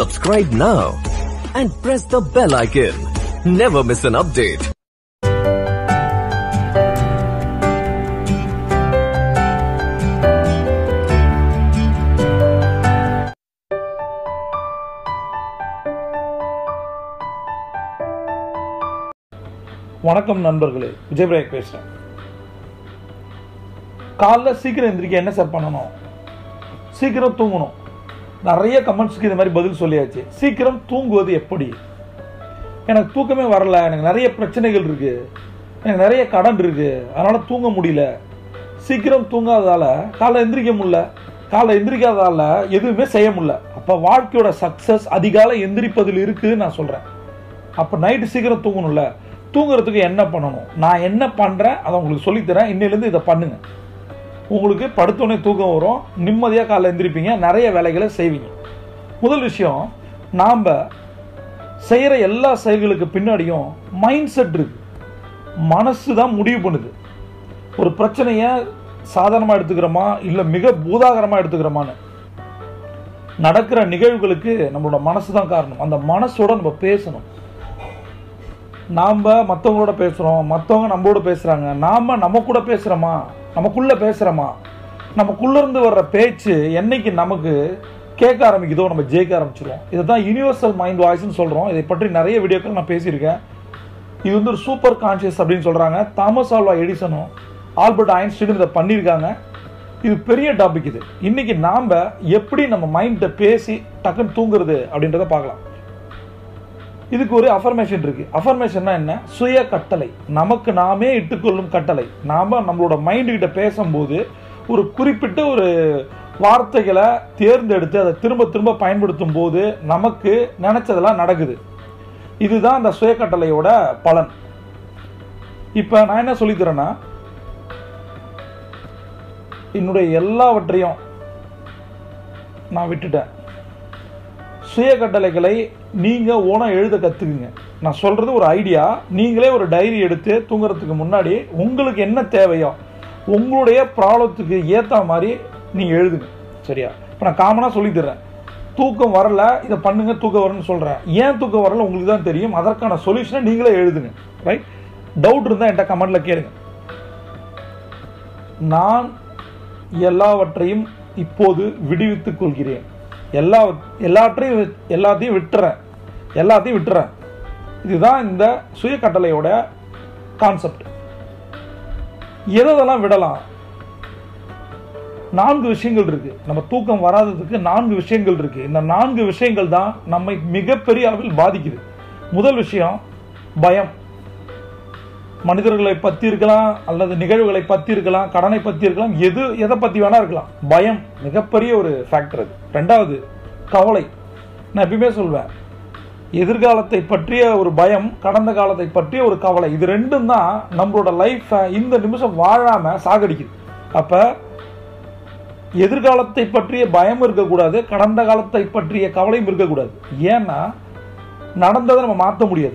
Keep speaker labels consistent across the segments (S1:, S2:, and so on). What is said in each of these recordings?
S1: Subscribe now and press the bell icon. Never miss an update.
S2: வணக்கம் நண்பர்களே விஜயபிரேக் பேசுகிறேன் காலைல சீக்கிரம் எந்திரிக்க என்ன சார் பண்ணணும் சீக்கிரம் தூங்கணும் நிறைய கமெண்ட்ஸ்க்கு இந்த மாதிரி பதில் சொல்லியாச்சு சீக்கிரம் தூங்குவது எப்படி எனக்கு தூக்கமே வரல எனக்கு நிறைய பிரச்சனைகள் இருக்கு எனக்கு நிறைய கடன் இருக்கு அதனால தூங்க முடியல சீக்கிரம் தூங்காததால காலைல எந்திரிக்க முடியல காலைல எந்திரிக்காததால எதுவுமே செய்ய முடியல அப்போ வாழ்க்கையோட சக்ஸஸ் அதிகாலை எந்திரிப்பதில் இருக்குன்னு நான் சொல்கிறேன் அப்போ நைட்டு சீக்கிரம் தூங்கணும்ல தூங்குறதுக்கு என்ன பண்ணணும் நான் என்ன பண்ணுறேன் அதை உங்களுக்கு சொல்லித்தரேன் இன்னிலேருந்து இதை பண்ணுங்க உங்களுக்கு படுத்தோடனே தூக்கம் வரும் நிம்மதியாக காலைல எந்திரிப்பீங்க நிறைய வேலைகளை செய்வீங்க முதல் விஷயம் நாம் செய்கிற எல்லா செயல்களுக்கு பின்னாடியும் மைண்ட் செட் இருக்கு மனசு தான் முடிவு பண்ணுது ஒரு பிரச்சனையை சாதாரணமாக எடுத்துக்கிறோமா இல்லை மிக பூதாகரமாக எடுத்துக்கிறோமான்னு நடக்கிற நிகழ்வுகளுக்கு நம்மளோட மனசு தான் காரணம் அந்த மனசோட நம்ம பேசணும் நாம் மற்றவங்களோட பேசுகிறோம் மற்றவங்க நம்மளோட பேசுகிறாங்க நாம் நம்ம கூட பேசுகிறோமா நமக்குள்ளே பேசுகிறோமா நமக்குள்ளே இருந்து வர்ற பேச்சு என்னைக்கு நமக்கு கேட்க ஆரம்பிக்குதோ நம்ம ஜெயிக்க ஆரம்பிச்சிருவோம் இதை தான் யூனிவர்சல் மைண்ட் வாய்ஸ்னு சொல்கிறோம் இதை பற்றி நிறைய வீடியோக்கள் நான் பேசியிருக்கேன் இது வந்து ஒரு சூப்பர் கான்ஷியஸ் அப்படின்னு சொல்கிறாங்க தாமஸ் ஆல்வா எடிசனும் ஆல்பர்ட் ஐன்ஸ்டீனும் இதை பண்ணியிருக்காங்க இது பெரிய டாபிக் இது இன்னைக்கு நாம் எப்படி நம்ம மைண்டை பேசி டக்குன்னு தூங்குறது அப்படின்றத பார்க்கலாம் இதுக்கு ஒரு அஃபர்மேஷன் இருக்கு அஃபர்மேஷன்னா என்ன சுய கட்டளை நமக்கு நாமே இட்டுக்கொள்ளும் கட்டளை நாம நம்மளோட மைண்டு கிட்ட பேசும்போது ஒரு குறிப்பிட்ட ஒரு வார்த்தைகளை தேர்ந்தெடுத்து அதை திரும்ப திரும்ப பயன்படுத்தும் போது நமக்கு நினைச்சதெல்லாம் நடக்குது இதுதான் அந்த சுய கட்டளையோட பலன் இப்போ நான் என்ன சொல்லித்தரேன்னா என்னுடைய எல்லாவற்றையும் நான் விட்டுட்டேன் சுய கட்டளைகளை நீங்கள் ஓனாக எழுத கற்றுக்குங்க நான் சொல்கிறது ஒரு ஐடியா நீங்களே ஒரு டைரி எடுத்து தூங்குறதுக்கு முன்னாடி உங்களுக்கு என்ன தேவையோ உங்களுடைய ப்ராப்ளத்துக்கு ஏற்ற மாதிரி நீங்கள் எழுதுங்க சரியா இப்போ நான் காமனாக சொல்லித்தர்றேன் தூக்கம் வரல இதை பண்ணுங்க தூக்கம் வரலன்னு சொல்கிறேன் ஏன் தூக்கம் வரல உங்களுக்கு தான் தெரியும் அதற்கான சொல்யூஷனை நீங்களே எழுதுங்க ரைட் டவுட் இருந்தால் என்கிட்ட கமெண்ட்டில் கேளுங்க நான் எல்லாவற்றையும் இப்போது விடுவித்துக் கொள்கிறேன் எல்லா எல்லாற்றையும் வி- எல்லாத்தையும் விட்டுறேன் எல்லாத்தையும் விட்டுறேன் இதுதான் இந்த சுய கட்டளையோட கான்செப்ட் எதெல்லாம் விடலாம் நான்கு விஷயங்கள் இருக்கு நம்ம தூக்கம் வராததுக்கு நான்கு விஷயங்கள் இருக்கு இந்த நான்கு விஷயங்கள் தான் நம்மை மிகப்பெரிய அளவில் பாதிக்குது முதல் விஷயம் பயம் மனிதர்களை பத்தி இருக்கலாம் அல்லது நிகழ்வுகளை பத்தி இருக்கலாம் கடனை பத்தி இருக்கலாம் எது எதை பத்தி வேணா இருக்கலாம் பயம் மிகப்பெரிய ஒரு ஃபேக்டர் அது ரெண்டாவது கவலை நான் எப்பயுமே சொல்வேன் எதிர்காலத்தை பற்றிய ஒரு பயம் கடந்த காலத்தை பற்றிய ஒரு கவலை இது ரெண்டும் தான் நம்மளோட லைஃப்பை இந்த நிமிஷம் வாழாம சாகடிக்குது அப்ப எதிர்காலத்தை பற்றிய பயம் இருக்கக்கூடாது கடந்த காலத்தை பற்றிய கவலையும் இருக்கக்கூடாது ஏன்னா நடந்ததை நம்ம மாற்ற முடியாது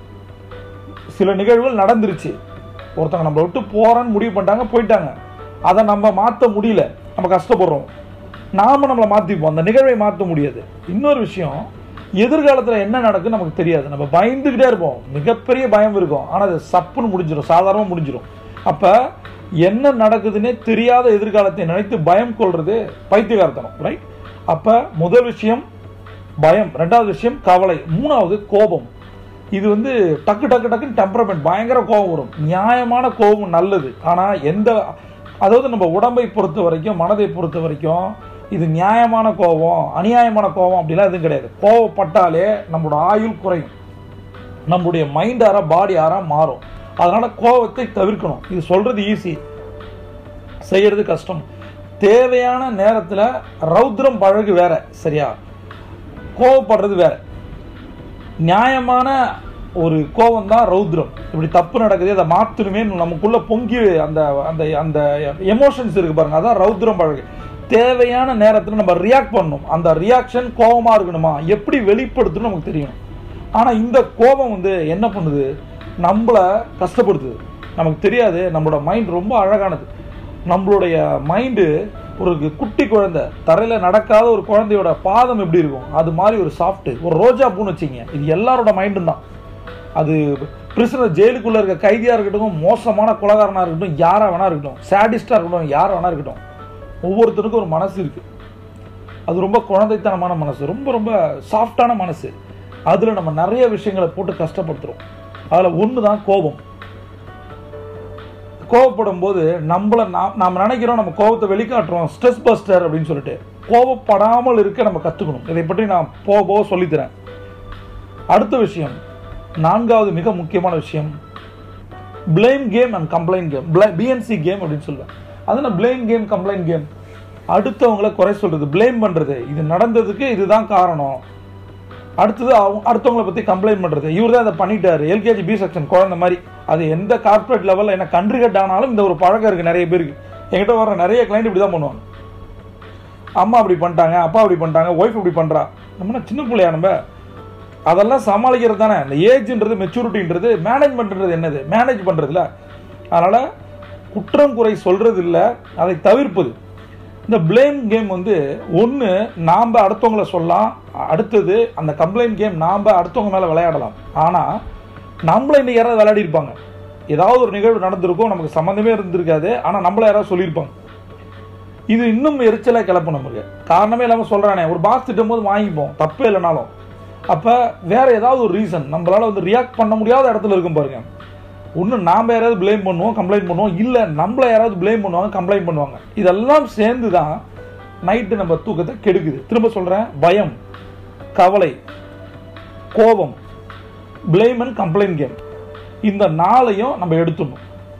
S2: சில நிகழ்வுகள் நடந்துருச்சு ஒருத்தவங்க நம்மளை விட்டு போறேன்னு முடிவு பண்ணிட்டாங்க போயிட்டாங்க அதை நம்ம மாற்ற முடியல நம்ம கஷ்டப்படுறோம் நாம நம்மளை மாற்றிப்போம் அந்த நிகழ்வை மாற்ற முடியாது இன்னொரு விஷயம் எதிர்காலத்தில் என்ன நடக்குன்னு நமக்கு தெரியாது நம்ம பயந்துக்கிட்டே இருப்போம் மிகப்பெரிய பயம் இருக்கும் ஆனால் அது சப்புன்னு முடிஞ்சிடும் சாதாரணமாக முடிஞ்சிடும் அப்போ என்ன நடக்குதுன்னே தெரியாத எதிர்காலத்தை நினைத்து பயம் கொள்றது பைத்தியகாரத்தனம் ரைட் அப்போ முதல் விஷயம் பயம் ரெண்டாவது விஷயம் கவலை மூணாவது கோபம் இது வந்து டக்கு டக்கு டக்குன்னு டெம்பரமெண்ட் பயங்கர கோபம் வரும் நியாயமான கோபம் நல்லது ஆனால் எந்த அதாவது நம்ம உடம்பை பொறுத்த வரைக்கும் மனதை பொறுத்த வரைக்கும் இது நியாயமான கோபம் அநியாயமான கோபம் அப்படிலாம் எதுவும் கிடையாது கோவப்பட்டாலே நம்மளோட ஆயுள் குறையும் நம்முடைய மைண்ட் ஆறா பாடி ஆறா மாறும் அதனால கோபத்தை தவிர்க்கணும் இது சொல்றது ஈஸி செய்யறது கஷ்டம் தேவையான நேரத்தில் ரௌத்ரம் பழகு வேற சரியா கோவப்படுறது வேற நியாயமான ஒரு கோபம் தான் ரௌத்ரம் இப்படி தப்பு நடக்குது அதை மாற்றணுமே நமக்குள்ள பொங்கி அந்த அந்த அந்த எமோஷன்ஸ் இருக்கு பாருங்க அதான் ரௌத்ரம் பழகு தேவையான நேரத்தில் நம்ம ரியாக்ட் பண்ணணும் அந்த ரியாக்ஷன் கோபமா இருக்கணுமா எப்படி வெளிப்படுத்தணும் நமக்கு தெரியணும் ஆனால் இந்த கோபம் வந்து என்ன பண்ணுது நம்மளை கஷ்டப்படுத்துது நமக்கு தெரியாது நம்மளோட மைண்ட் ரொம்ப அழகானது நம்மளுடைய மைண்டு ஒரு குட்டி குழந்தை தரையில் நடக்காத ஒரு குழந்தையோட பாதம் எப்படி இருக்கும் அது மாதிரி ஒரு சாஃப்ட் ஒரு ரோஜா பூன்னு வச்சிங்க இது எல்லாரோட மைண்டும் தான் அது பிரிசனர் ஜெயிலுக்குள்ளே இருக்க கைதியாக இருக்கட்டும் மோசமான குலகாரனாக இருக்கட்டும் யாராக வேணா இருக்கட்டும் சேடிஸ்டாக இருக்கட்டும் யாராக வேணா இருக்கட்டும் ஒவ்வொருத்தருக்கும் ஒரு மனசு இருக்குது அது ரொம்ப குழந்தைத்தனமான மனசு ரொம்ப ரொம்ப சாஃப்டான மனசு அதில் நம்ம நிறைய விஷயங்களை போட்டு கஷ்டப்படுத்துகிறோம் அதில் ஒன்று தான் கோபம் கோவப்படும் போது நம்மளை நாம் நாம் நினைக்கிறோம் நம்ம கோபத்தை வெளிக்காட்டுறோம் ஸ்ட்ரெஸ் பஸ்டர் அப்படின்னு சொல்லிட்டு கோபப்படாமல் இருக்க நம்ம கற்றுக்கணும் இதை பற்றி நான் போக போக சொல்லித்தரேன் அடுத்த விஷயம் நான்காவது மிக முக்கியமான விஷயம் blame game and complaint game PNC game அப்படின்னு சொல்லுவேன் அது நான் பிளேம் கேம் கம்ப்ளைண்ட் கேம் அடுத்தவங்கள குறை சொல்றது பிளேம் பண்றது இது நடந்ததுக்கு இதுதான் காரணம் அடுத்தது அவங்க அடுத்தவங்கள பத்தி கம்ப்ளைண்ட் பண்றது இவர் தான் இதை பண்ணிட்டாரு எல்கேஜி பி செக்ஷன் குழந்தை மாதிரி அது எந்த கார்ப்பரேட் லெவலில் என்ன கண்ட்ரி கட் ஆனாலும் இந்த ஒரு பழக்கம் இருக்கு நிறைய பேருக்கு என்கிட்ட வர நிறைய கிளைண்ட் இப்படி தான் பண்ணுவாங்க அம்மா அப்படி பண்ணிட்டாங்க அப்பா அப்படி பண்ணிட்டாங்க ஒய்ஃப் இப்படி பண்றா நம்ம சின்ன பிள்ளையா நம்ம அதெல்லாம் சமாளிக்கிறது தானே இந்த ஏஜ்ன்றது மெச்சூரிட்டின்றது மேனேஜ்மெண்ட்ன்றது என்னது மேனேஜ் பண்றதுல அதனால குற்றம் குறை சொல்றது இல்ல அதை தவிர்ப்பது இந்த பிளேம் கேம் வந்து ஒன்று நாம் அடுத்தவங்கள சொல்லலாம் அடுத்தது அந்த கம்ப்ளைண்ட் கேம் நாம் அடுத்தவங்க மேலே விளையாடலாம் ஆனால் நம்மள இன்னைக்கு யாராவது விளையாடி இருப்பாங்க ஏதாவது ஒரு நிகழ்வு நடந்திருக்கும் நமக்கு சம்மந்தமே இருந்திருக்காது ஆனால் நம்மள யாராவது சொல்லியிருப்பாங்க இது இன்னும் எரிச்சலை கிளப்பும் நமக்கு காரணமே இல்லாமல் சொல்கிறானே ஒரு பாஸ் திட்டும் போது வாங்கிப்போம் தப்பே இல்லைனாலும் அப்போ வேற ஏதாவது ஒரு ரீசன் நம்மளால வந்து ரியாக்ட் பண்ண முடியாத இடத்துல இருக்கும் பாருங்க ஒன்று நாம் யாராவது ப்ளேம் பண்ணுவோம் கம்ப்ளைண்ட் பண்ணுவோம் இல்லை நம்மளை யாராவது ப்ளேம் பண்ணுவாங்க கம்ப்ளைண்ட் பண்ணுவாங்க இதெல்லாம் சேர்ந்து தான் நைட்டு நம்ம தூக்கத்தை கெடுக்குது திரும்ப சொல்கிறேன் பயம் கவலை கோபம் ப்ளேம் அண்ட் கம்ப்ளைண்ட் கேம் இந்த நாளையும் நம்ம எடுத்துடணும்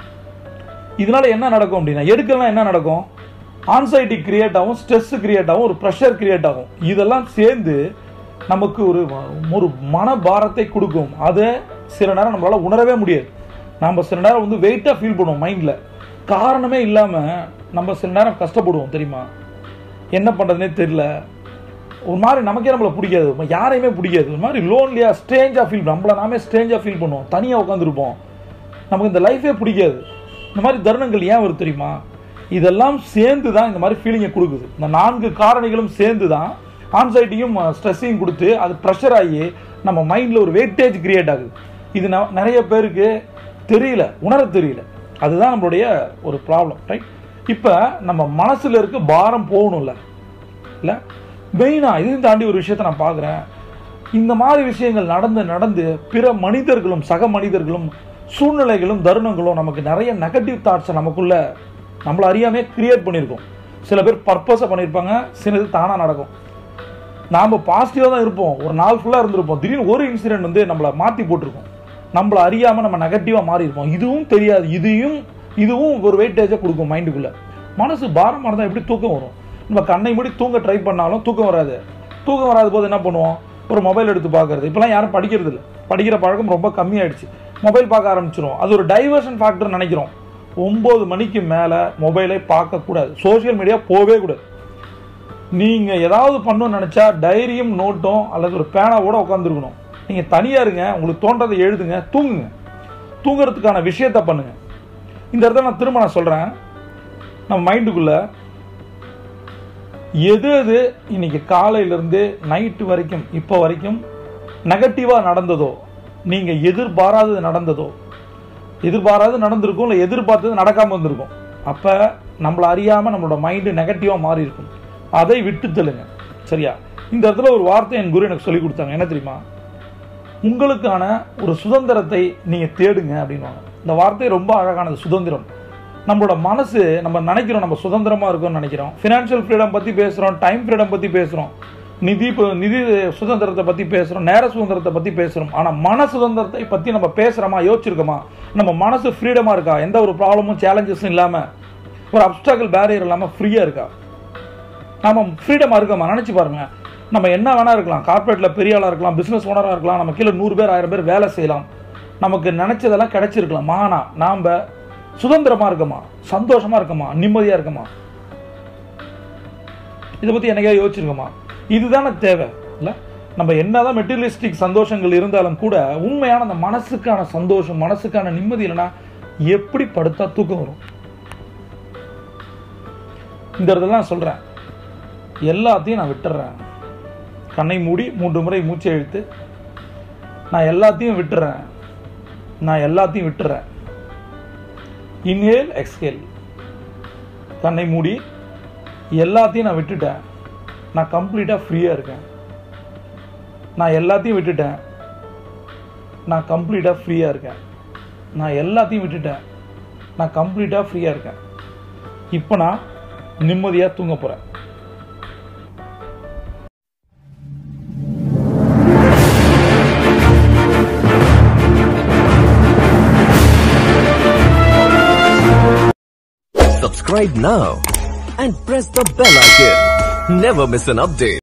S2: இதனால என்ன நடக்கும் அப்படின்னா எடுக்கலாம் என்ன நடக்கும் ஆன்சைட்டி கிரியேட் ஆகும் ஸ்ட்ரெஸ் கிரியேட் ஆகும் ஒரு ப்ரெஷர் கிரியேட் ஆகும் இதெல்லாம் சேர்ந்து நமக்கு ஒரு ஒரு மனபாரத்தை கொடுக்கும் அதை சில நேரம் நம்மளால உணரவே முடியாது நம்ம சில நேரம் வந்து வெயிட்டாக ஃபீல் பண்ணுவோம் மைண்டில் காரணமே இல்லாமல் நம்ம சில நேரம் கஷ்டப்படுவோம் தெரியுமா என்ன பண்ணுறதுனே தெரியல ஒரு மாதிரி நமக்கே நம்மளை பிடிக்காது யாரையுமே பிடிக்காது ஒரு மாதிரி லோன்லியாக ஸ்ட்ரேஞ்சாக ஃபீல் நம்மள நாமே ஸ்ட்ரேஞ்சாக ஃபீல் பண்ணுவோம் தனியாக உட்காந்துருப்போம் நமக்கு இந்த லைஃபே பிடிக்காது இந்த மாதிரி தருணங்கள் ஏன் வரும் தெரியுமா இதெல்லாம் சேர்ந்து தான் இந்த மாதிரி ஃபீலிங்கை கொடுக்குது இந்த நான்கு காரணிகளும் சேர்ந்து தான் ஆன்சைட்டியும் ஸ்ட்ரெஸ்ஸையும் கொடுத்து அது ப்ரெஷர் ஆகி நம்ம மைண்டில் ஒரு வெயிட்டேஜ் கிரியேட் ஆகுது இது ந- நிறைய பேருக்கு தெரியல உணர தெரியல அதுதான் நம்மளுடைய ஒரு ப்ராப்ளம் ரைட் இப்போ நம்ம மனசில் இருக்க பாரம் போகணும்ல இல்லை மெயினாக இதையும் தாண்டி ஒரு விஷயத்தை நான் பார்க்குறேன் இந்த மாதிரி விஷயங்கள் நடந்து நடந்து பிற மனிதர்களும் சக மனிதர்களும் சூழ்நிலைகளும் தருணங்களும் நமக்கு நிறைய நெகட்டிவ் தாட்ஸை நமக்குள்ள நம்மள அறியாமே கிரியேட் பண்ணியிருக்கோம் சில பேர் பர்பஸாக பண்ணியிருப்பாங்க சிலது தானாக நடக்கும் நாம் பாசிட்டிவாக தான் இருப்போம் ஒரு நாள் ஃபுல்லாக இருந்திருப்போம் திடீர்னு ஒரு இன்சிடென்ட் வந்து நம்மளை மாற்றி போட்டிருக்கோம் நம்மளை அறியாமல் நம்ம நெகட்டிவாக மாறி இருப்போம் இதுவும் தெரியாது இதையும் இதுவும் ஒரு வெயிட்டேஜை கொடுக்கும் மைண்டுக்குள்ளே மனசு பாரமாக இருந்தால் எப்படி தூக்கம் வரும் நம்ம கண்ணை மூடி தூங்க ட்ரை பண்ணாலும் தூக்கம் வராது தூக்கம் வராத போது என்ன பண்ணுவோம் ஒரு மொபைல் எடுத்து பார்க்கறது இப்போலாம் யாரும் படிக்கிறது இல்லை படிக்கிற பழக்கம் ரொம்ப கம்மியாயிடுச்சு மொபைல் பார்க்க ஆரம்பிச்சிரும் அது ஒரு டைவர்ஷன் ஃபேக்டர் நினைக்கிறோம் ஒம்பது மணிக்கு மேலே மொபைலை பார்க்கக்கூடாது சோஷியல் மீடியா போகவே கூடாது நீங்கள் ஏதாவது பண்ணணும்னு நினச்சா டைரியும் நோட்டும் அல்லது ஒரு பேனாவோட உட்காந்துருக்கணும் நீங்கள் தனியாக இருங்க உங்களுக்கு தோன்றதை எழுதுங்க தூங்குங்க தூங்குறதுக்கான விஷயத்த பண்ணுங்க இந்த இடத்துல நான் திரும்ப நான் சொல்கிறேன் நம்ம மைண்டுக்குள்ள எது எது இன்னைக்கு காலையிலேருந்து நைட்டு வரைக்கும் இப்போ வரைக்கும் நெகட்டிவாக நடந்ததோ நீங்கள் எதிர்பாராதது நடந்ததோ எதிர்பாராது நடந்திருக்கும் இல்லை எதிர்பார்த்தது நடக்காமல் இருந்திருக்கும் அப்போ நம்மளை அறியாமல் நம்மளோட மைண்டு நெகட்டிவாக மாறி இருக்கும் அதை விட்டு தெளுங்க சரியா இந்த இடத்துல ஒரு வார்த்தை என் குரு எனக்கு சொல்லி கொடுத்தாங்க என்ன தெரியுமா உங்களுக்கான ஒரு சுதந்திரத்தை நீங்கள் தேடுங்க அப்படின்வாங்க இந்த வார்த்தை ரொம்ப அழகானது சுதந்திரம் நம்மளோட மனசு நம்ம நினைக்கிறோம் நம்ம சுதந்திரமாக இருக்கோம்னு நினைக்கிறோம் ஃபினான்ஷியல் ஃப்ரீடம் பற்றி பேசுகிறோம் டைம் ஃப்ரீடம் பற்றி பேசுகிறோம் நிதி ப- நிதி சுதந்திரத்தை பற்றி பேசுகிறோம் நேர சுதந்திரத்தை பற்றி பேசுகிறோம் ஆனால் மன சுதந்திரத்தை பற்றி நம்ம பேசுகிறோமா யோசிச்சிருக்கோமா நம்ம மனசு ஃப்ரீடமாக இருக்கா எந்த ஒரு ப்ராப்ளமும் சேலஞ்சஸும் இல்லாமல் ஒரு அப்டாக்கல் பேரியர் இல்லாமல் ஃப்ரீயாக இருக்கா நாம ஃப்ரீடமாக இருக்கோமா நினச்சி பாருங்க நம்ம என்ன வேணா இருக்கலாம் கார்ப்பரேட்டில் பெரிய ஆளாக இருக்கலாம் பிஸ்னஸ் ஓனராக இருக்கலாம் நம்ம கீழே நூறு பேர் ஆயிரம் பேர் வேலை செய்யலாம் நமக்கு நினச்சதெல்லாம் கிடைச்சிருக்கலாம் ஆனால் நாம் சுதந்திரமாக இருக்கோமா சந்தோஷமாக இருக்கோமா நிம்மதியாக இருக்கோமா இதை பற்றி என்னைக்கா யோசிச்சிருக்கோமா இதுதானே தேவை இல்லை நம்ம என்னதான் மெட்டீரியலிஸ்டிக் சந்தோஷங்கள் இருந்தாலும் கூட உண்மையான அந்த மனசுக்கான சந்தோஷம் மனசுக்கான நிம்மதி இல்லைன்னா எப்படி படுத்தா தூக்கம் வரும் இந்த இடத்துல நான் சொல்கிறேன் எல்லாத்தையும் நான் விட்டுறேன் கண்ணை மூடி மூன்று முறை மூச்சை இழுத்து நான் எல்லாத்தையும் விட்டுறேன் நான் எல்லாத்தையும் விட்டுறேன் இன்ஹேல் எக்ஸ்ஹேல் கண்ணை மூடி எல்லாத்தையும் நான் விட்டுட்டேன் நான் கம்ப்ளீட்டாக ஃப்ரீயாக இருக்கேன் நான் எல்லாத்தையும் விட்டுட்டேன் நான் கம்ப்ளீட்டாக ஃப்ரீயாக இருக்கேன் நான் எல்லாத்தையும் விட்டுட்டேன் நான் கம்ப்ளீட்டாக ஃப்ரீயாக இருக்கேன் இப்போ நான் நிம்மதியாக தூங்க போகிறேன்
S1: Subscribe now and press the bell icon. Never miss an update.